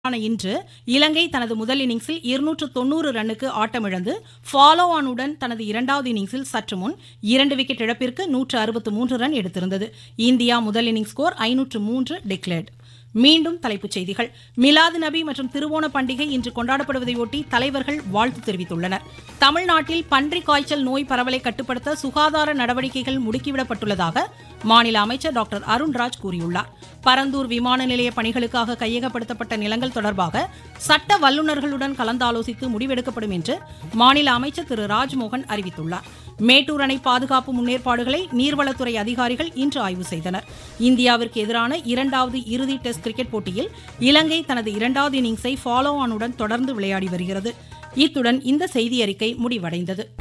ஆன இன்று இலங்கை தனது முதல் இன்னிங்ஸில் இருநூற்று தொண்ணூறு ரன்னுக்கு ஆட்டமிழந்து ஃபாலோ ஆனுடன் தனது இரண்டாவது இன்னிங்ஸில் சற்று முன் இரண்டு விக்கெட் இழப்பிற்கு நூற்று அறுபத்து மூன்று ரன் எடுத்திருந்தது இந்தியா முதல் இன்னிங்ஸ் ஸ்கோர் ஐநூற்று மூன்று டிக்ளேர்டு மீண்டும் தலைப்புச் செய்திகள் மிலாது நபி மற்றும் திருவோண பண்டிகை இன்று கொண்டாடப்படுவதையொட்டி தலைவர்கள் வாழ்த்து தெரிவித்துள்ளனர் தமிழ்நாட்டில் பன்றிக் காய்ச்சல் நோய் பரவலை கட்டுப்படுத்த சுகாதார நடவடிக்கைகள் முடுக்கிவிடப்பட்டுள்ளதாக மாநில அமைச்சர் டாக்டர் அருண்ராஜ் கூறியுள்ளார் பரந்தூர் விமான நிலைய பணிகளுக்காக கையகப்படுத்தப்பட்ட நிலங்கள் தொடர்பாக சட்ட வல்லுநர்களுடன் கலந்தாலோசித்து முடிவெடுக்கப்படும் என்று மாநில அமைச்சர் திரு ராஜ்மோகன் அறிவித்துள்ளார் மேட்டூர் அணை பாதுகாப்பு முன்னேற்பாடுகளை நீர்வளத்துறை அதிகாரிகள் இன்று ஆய்வு செய்தனர் இந்தியாவிற்கு எதிரான இரண்டாவது இறுதி டெஸ்ட் கிரிக்கெட் போட்டியில் இலங்கை தனது இரண்டாவது இன்னிங்ஸை ஃபாலோ ஆனுடன் தொடர்ந்து விளையாடி வருகிறது இத்துடன் இந்த செய்தியறிக்கை முடிவடைந்தது